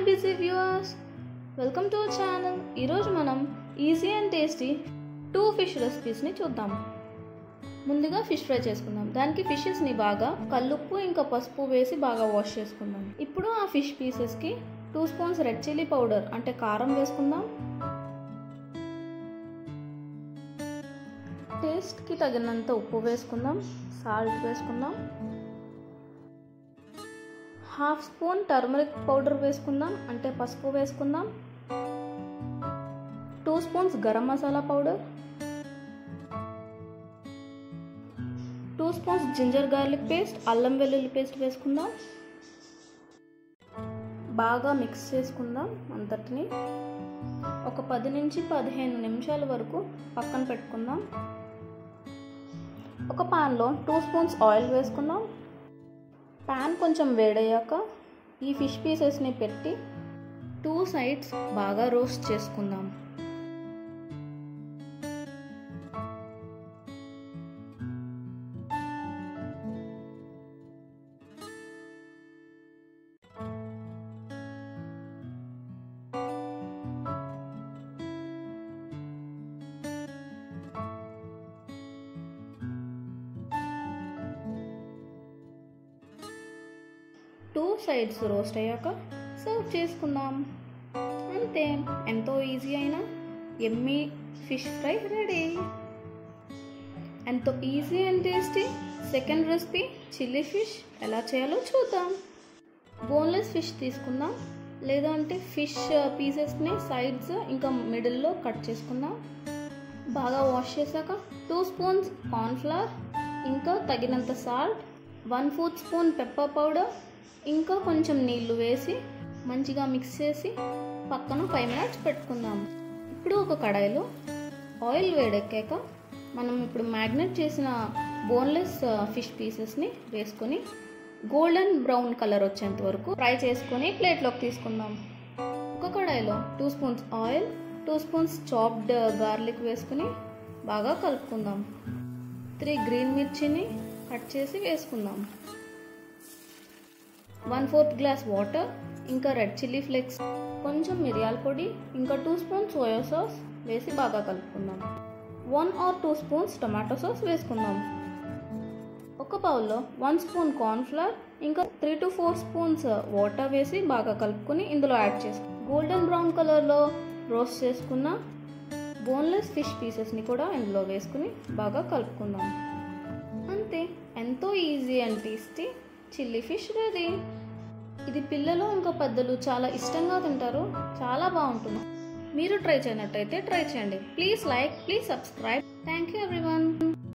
busy viewers welcome to our channel ఈరోజు మనం easy and tasty two fish రెసిపీస్ని చూద్దాం ముందుగా ఫిష్ ఫ్రై చేసుకుందాం దానికి ఫిషెస్ని బాగా కల్లుప్పు ఇంకా పసుపు వేసి బాగా వాష్ చేసుకుందాం ఇప్పుడు ఆ ఫిష్ పీసెస్కి two spoons red chilli powder అంటే కారం వేసుకుందాం టేస్ట్కి తగినంత ఉప్పు వేసుకుందాం సాల్ట్ వేసుకుందాం హాఫ్ స్పూన్ టర్మరిక్ పౌడర్ వేసుకుందాం అంటే పసుపు వేసుకుందాం two spoons garam masala powder two spoons ginger garlic paste అల్లం వెల్లుల్లి పేస్ట్ వేసుకుందాం బాగా మిక్స్ చేసుకుందాం అంతటిని ఒక పది నుంచి పదిహేను నిమిషాల వరకు పక్కన పెట్టుకుందాం ఒక పాన్లో టూ స్పూన్స్ ఆయిల్ వేసుకుందాం ప్యాన్ కొంచెం వేడయ్యాక ఈ ఫిష్ పీసెస్ని పెట్టి టూ సైడ్స్ బాగా రోస్ట్ చేసుకుందాం టూ సైడ్స్ రోస్ట్ అయ్యాక సర్వ్ చేసుకుందాం అంతే ఎంతో ఈజీ అయినా ఎమ్మీ ఫిష్ ఫ్రై రెడీ ఎంతో easy and tasty second recipe chilli fish ఎలా చేయాలో చూద్దాం బోన్లెస్ ఫిష్ తీసుకుందాం లేదా అంటే ఫిష్ పీసెస్ని సైడ్స్ ఇంకా మిడిల్లో కట్ చేసుకుందాం బాగా వాష్ చేశాక టూ స్పూన్స్ కార్న్ఫ్లవర్ ఇంకా తగినంత salt one fourth spoon pepper powder ఇంకా కొంచెం నీళ్లు వేసి మంచిగా మిక్స్ చేసి పక్కన ఫైవ్ మినిట్స్ పెట్టుకుందాం ఇప్పుడు ఒక కడాయిలో ఆయిల్ వేడెక్కాక మనం ఇప్పుడు మ్యాగ్నెట్ చేసిన బోన్లెస్ ఫిష్ పీసెస్ని వేసుకొని గోల్డెన్ బ్రౌన్ కలర్ వచ్చేంత వరకు ఫ్రై చేసుకొని ప్లేట్లోకి తీసుకుందాం ఒక కడాయిలో two spoons oil two spoons chopped garlic వేసుకుని బాగా కలుపుకుందాం త్రీ గ్రీన్ మిర్చిని కట్ చేసి వేసుకుందాం వన్ ఫోర్త్ గ్లాస్ వాటర్ ఇంకా రెడ్ చిల్లీ ఫ్లేక్స్ కొంచెం మిరియాల పొడి ఇంకా టూ స్పూన్స్ సోయా సాస్ వేసి బాగా కలుపుకుందాం one or two spoons tomato sauce వేసుకుందాం ఒక బౌల్లో వన్ స్పూన్ కార్న్ఫ్లవర్ ఇంకా three to four spoons water వేసి బాగా కలుపుకొని ఇందులో యాడ్ చేసుకో గోల్డెన్ బ్రౌన్ కలర్లో రోస్ట్ చేసుకున్న బోన్లెస్ ఫిష్ పీసెస్ని కూడా ఇందులో వేసుకుని బాగా కలుపుకుందాం అంతే ఎంతో easy and tasty chilli fish ready ఇది పిల్లలు ఇంకా పెద్దలు చాలా ఇష్టంగా తింటారు చాలా బాగుంటుంది మీరు ట్రై చేయనట్టయితే ట్రై చేయండి please like please subscribe thank you everyone